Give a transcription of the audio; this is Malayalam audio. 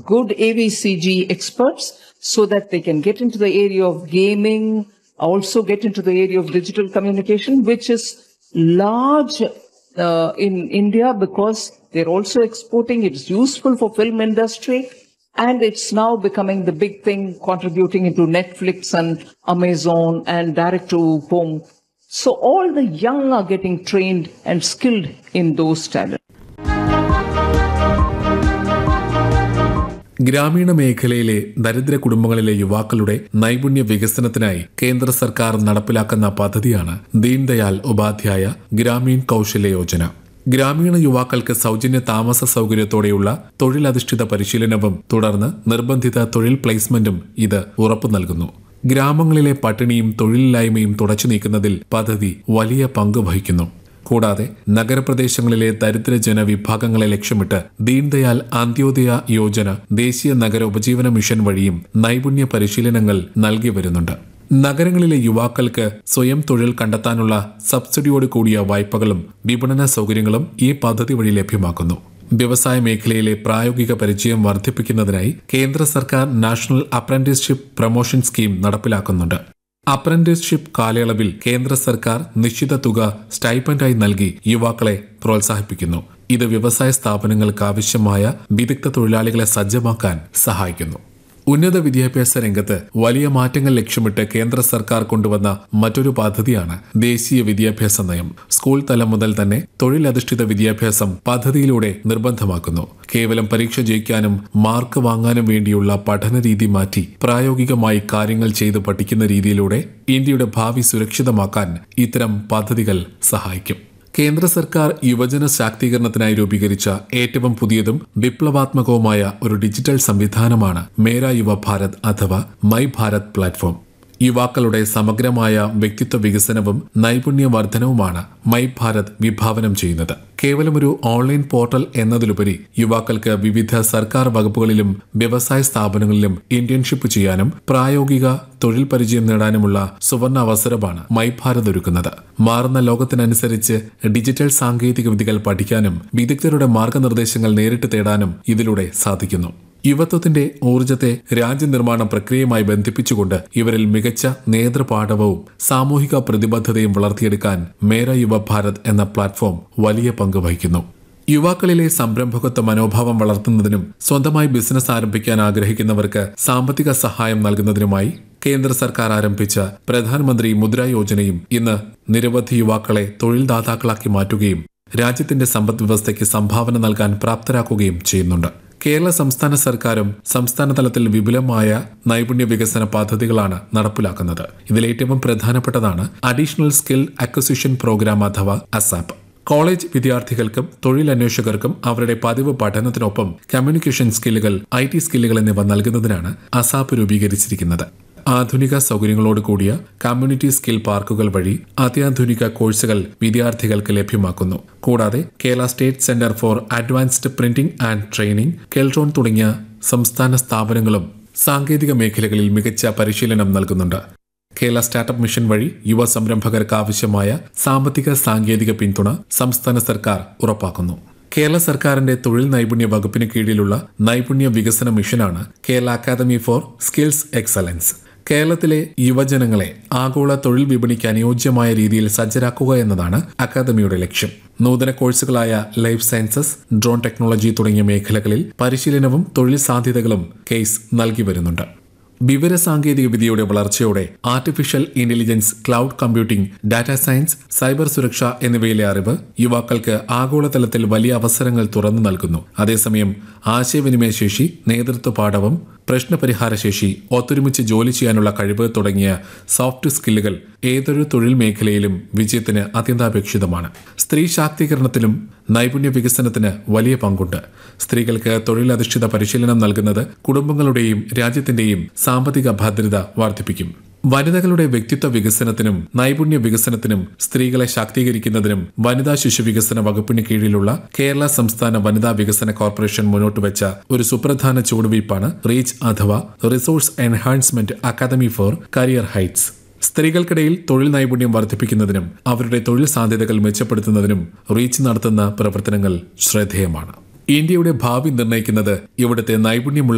good AVCG experts so that they can get into the area of gaming, also get into the area of digital communication, which is large uh, in India because they're also exporting. It's useful for film industry. And it's now becoming the big thing contributing into Netflix and Amazon and direct to home. So all the young are getting trained and skilled in those talents. ഗ്രാമീണ മേഖലയിലെ ദരിദ്ര കുടുംബങ്ങളിലെ യുവാക്കളുടെ നൈപുണ്യ വികസനത്തിനായി കേന്ദ്ര സർക്കാർ നടപ്പിലാക്കുന്ന പദ്ധതിയാണ് ദീൻദയാൽ ഉപാധ്യായ ഗ്രാമീൺ കൗശല്യ യോജന ഗ്രാമീണ യുവാക്കൾക്ക് സൗജന്യ താമസ സൗകര്യത്തോടെയുള്ള തൊഴിലധിഷ്ഠിത പരിശീലനവും തുടർന്ന് നിർബന്ധിത തൊഴിൽ പ്ലേസ്മെന്റും ഇത് ഉറപ്പു നൽകുന്നു ഗ്രാമങ്ങളിലെ പട്ടിണിയും തൊഴിലില്ലായ്മയും തുടച്ചു നീക്കുന്നതിൽ പദ്ധതി വലിയ പങ്ക് വഹിക്കുന്നു കൂടാതെ നഗരപ്രദേശങ്ങളിലെ ദരിദ്ര ജനവിഭാഗങ്ങളെ ലക്ഷ്യമിട്ട് ദീൻദയാൽ അന്ത്യോദയ യോജന ദേശീയ നഗര ഉപജീവന മിഷൻ വഴിയും നൈപുണ്യ പരിശീലനങ്ങൾ നൽകി വരുന്നുണ്ട് നഗരങ്ങളിലെ യുവാക്കൾക്ക് സ്വയം തൊഴിൽ കണ്ടെത്താനുള്ള സബ്സിഡിയോട് കൂടിയ വായ്പകളും വിപണന സൗകര്യങ്ങളും ഈ പദ്ധതി വഴി ലഭ്യമാക്കുന്നു വ്യവസായ മേഖലയിലെ പ്രായോഗിക പരിചയം വർദ്ധിപ്പിക്കുന്നതിനായി കേന്ദ്ര സർക്കാർ നാഷണൽ അപ്രന്റീസ്ഷിപ്പ് പ്രൊമോഷൻ സ്കീം നടപ്പിലാക്കുന്നുണ്ട് അപ്രന്റീസ്ഷിപ്പ് കാലയളവിൽ കേന്ദ്ര സർക്കാർ നിശ്ചിത തുക സ്റ്റൈപ്പൻഡായി നൽകി യുവാക്കളെ പ്രോത്സാഹിപ്പിക്കുന്നു ഇത് വ്യവസായ സ്ഥാപനങ്ങൾക്ക് ആവശ്യമായ വിദഗ്ധ തൊഴിലാളികളെ സജ്ജമാക്കാൻ സഹായിക്കുന്നു ഉന്നത വിദ്യാഭ്യാസ രംഗത്ത് വലിയ മാറ്റങ്ങൾ ലക്ഷ്യമിട്ട് കേന്ദ്ര സർക്കാർ കൊണ്ടുവന്ന മറ്റൊരു പദ്ധതിയാണ് ദേശീയ വിദ്യാഭ്യാസ നയം സ്കൂൾ തലം മുതൽ തന്നെ തൊഴിലധിഷ്ഠിത വിദ്യാഭ്യാസം പദ്ധതിയിലൂടെ നിർബന്ധമാക്കുന്നു കേവലം പരീക്ഷ ജയിക്കാനും മാർക്ക് വാങ്ങാനും വേണ്ടിയുള്ള പഠന രീതി മാറ്റി പ്രായോഗികമായി കാര്യങ്ങൾ ചെയ്ത് പഠിക്കുന്ന രീതിയിലൂടെ ഇന്ത്യയുടെ ഭാവി സുരക്ഷിതമാക്കാൻ ഇത്തരം പദ്ധതികൾ സഹായിക്കും കേന്ദ്ര സർക്കാർ യുവജന ശാക്തീകരണത്തിനായി രൂപീകരിച്ച ഏറ്റവും പുതിയതും വിപ്ലവാത്മകവുമായ ഒരു ഡിജിറ്റൽ സംവിധാനമാണ് മേര യുവ ഭാരത് അഥവാ മൈ ഭാരത് പ്ലാറ്റ്ഫോം യുവാക്കളുടെ സമഗ്രമായ വ്യക്തിത്വ വികസനവും നൈപുണ്യ വർധനവുമാണ് മൈ ഭാരത് വിഭാവനം ചെയ്യുന്നത് കേവലം ഒരു ഓൺലൈൻ പോർട്ടൽ എന്നതിലുപരി യുവാക്കൾക്ക് വിവിധ സർക്കാർ വകുപ്പുകളിലും വ്യവസായ സ്ഥാപനങ്ങളിലും ഇന്റേൺഷിപ്പ് ചെയ്യാനും പ്രായോഗിക തൊഴിൽ പരിചയം നേടാനുമുള്ള സുവർണ അവസരമാണ് മൈ ഭാരത് ഒരുക്കുന്നത് മാറുന്ന ലോകത്തിനനുസരിച്ച് ഡിജിറ്റൽ സാങ്കേതിക വിദ്യകൾ പഠിക്കാനും വിദഗ്ധരുടെ മാർഗനിർദ്ദേശങ്ങൾ നേരിട്ട് തേടാനും ഇതിലൂടെ സാധിക്കുന്നു യുവത്വത്തിന്റെ ഊർജത്തെ രാജ്യനിർമ്മാണ പ്രക്രിയയുമായി ബന്ധിപ്പിച്ചുകൊണ്ട് ഇവരിൽ മികച്ച നേതൃപാഠവും സാമൂഹിക പ്രതിബദ്ധതയും വളർത്തിയെടുക്കാൻ മേര യുവ ഭാരത് എന്ന പ്ലാറ്റ്ഫോം വലിയ പങ്ക് വഹിക്കുന്നു യുവാക്കളിലെ സംരംഭകത്വ മനോഭാവം വളർത്തുന്നതിനും സ്വന്തമായി ബിസിനസ് ആരംഭിക്കാൻ ആഗ്രഹിക്കുന്നവർക്ക് സാമ്പത്തിക സഹായം നൽകുന്നതിനുമായി കേന്ദ്ര സർക്കാർ ആരംഭിച്ച പ്രധാനമന്ത്രി മുദ്ര യോജനയും ഇന്ന് നിരവധി യുവാക്കളെ തൊഴിൽദാതാക്കളാക്കി മാറ്റുകയും രാജ്യത്തിന്റെ സമ്പദ് വ്യവസ്ഥയ്ക്ക് സംഭാവന നൽകാൻ പ്രാപ്തരാക്കുകയും ചെയ്യുന്നുണ്ട് കേരള സംസ്ഥാന സർക്കാരും സംസ്ഥാന തലത്തിൽ വിപുലമായ നൈപുണ്യ വികസന പദ്ധതികളാണ് നടപ്പിലാക്കുന്നത് ഇതിലേറ്റവും പ്രധാനപ്പെട്ടതാണ് അഡീഷണൽ സ്കിൽ അക്വസിഷൻ പ്രോഗ്രാം അഥവാ അസാപ്പ് കോളേജ് വിദ്യാർത്ഥികൾക്കും തൊഴിലന്വേഷകർക്കും അവരുടെ പതിവ് പഠനത്തിനൊപ്പം കമ്മ്യൂണിക്കേഷൻ സ്കില്ലുകൾ ഐ ടി സ്കില്ലുകൾ എന്നിവ നൽകുന്നതിനാണ് അസാപ്പ് രൂപീകരിച്ചിരിക്കുന്നത് ആധുനിക സൗകര്യങ്ങളോട് കൂടിയ കമ്മ്യൂണിറ്റി സ്കിൽ പാർക്കുകൾ വഴി അത്യാധുനിക കോഴ്സുകൾ വിദ്യാർത്ഥികൾക്ക് ലഭ്യമാക്കുന്നു കൂടാതെ Kerala state centre for advanced printing and training Keltron തുടങ്ങിയ സംസ്ഥാന സ്ഥാപനങ്ങളും സാങ്കേതിക മേഖലകളിൽ മികച്ച പരിശീലനം നൽകുന്നുണ്ട് കേരള സ്റ്റാർട്ടപ്പ് മിഷൻ വഴി യുവ സംരംഭകർക്ക് ആവശ്യമായ സാമ്പത്തിക സാങ്കേതിക പിന്തുണ സംസ്ഥാന സർക്കാർ ഉറപ്പാക്കുന്നു കേരള സർക്കാരിന്റെ തൊഴിൽ നൈപുണ്യ വകുപ്പിന് കീഴിലുള്ള നൈപുണ്യ വികസന മിഷനാണ് Kerala academy for skills excellence കേരളത്തിലെ യുവജനങ്ങളെ ആഗോള തൊഴിൽ വിപണിക്ക് അനുയോജ്യമായ രീതിയിൽ സജ്ജരാക്കുക എന്നതാണ് അക്കാദമിയുടെ ലക്ഷ്യം നൂതന കോഴ്സുകളായ ലൈഫ് സയൻസസ് ഡ്രോൺ ടെക്നോളജി തുടങ്ങിയ മേഖലകളിൽ പരിശീലനവും തൊഴിൽ സാധ്യതകളും കേസ് നൽകി വരുന്നുണ്ട് വിവരസാങ്കേതിക വിദ്യയുടെ വളർച്ചയോടെ artificial intelligence cloud computing data science cyber സുരക്ഷ എന്നിവയിലെ അറിവ് യുവാക്കൾക്ക് ആഗോളതലത്തിൽ വലിയ അവസരങ്ങൾ തുറന്നു നൽകുന്നു അതേസമയം ആശയവിനിമയ ശേഷി നേതൃത്വ പാഠവും പ്രശ്നപരിഹാര ശേഷി ഒത്തൊരുമിച്ച് ജോലി ചെയ്യാനുള്ള കഴിവ് തുടങ്ങിയ സോഫ്റ്റ് സ്കില്ലുകൾ ഏതൊരു തൊഴിൽ മേഖലയിലും വിജയത്തിന് അത്യന്താപേക്ഷിതമാണ് സ്ത്രീ ശാക്തീകരണത്തിലും നൈപുണ്യ വികസനത്തിന് വലിയ പങ്കുണ്ട് സ്ത്രീകൾക്ക് തൊഴിലധിഷ്ഠിത പരിശീലനം നൽകുന്നത് കുടുംബങ്ങളുടെയും രാജ്യത്തിന്റെയും സാമ്പത്തിക ഭദ്രത വർദ്ധിപ്പിക്കും വനിതകളുടെ വ്യക്തിത്വ വികസനത്തിനും നൈപുണ്യ വികസനത്തിനും സ്ത്രീകളെ ശാക്തീകരിക്കുന്നതിനും വനിതാ ശിശു വികസന വകുപ്പിന് കീഴിലുള്ള കേരള സംസ്ഥാന വനിതാ വികസന കോർപ്പറേഷൻ മുന്നോട്ട് വെച്ച ഒരു സുപ്രധാന ചുവടുവയ്പ്പാണ് റീച്ച് അഥവാ resource enhancement academy for career heights സ്ത്രീകൾക്കിടയിൽ തൊഴിൽ നൈപുണ്യം വർദ്ധിപ്പിക്കുന്നതിനും അവരുടെ തൊഴിൽ സാധ്യതകൾ മെച്ചപ്പെടുത്തുന്നതിനും റീച്ച് നടത്തുന്ന പ്രവർത്തനങ്ങൾ ശ്രദ്ധേയമാണ് ഇന്ത്യയുടെ ഭാവി നിർണ്ണയിക്കുന്നത് ഇവിടുത്തെ നൈപുണ്യമുള്ള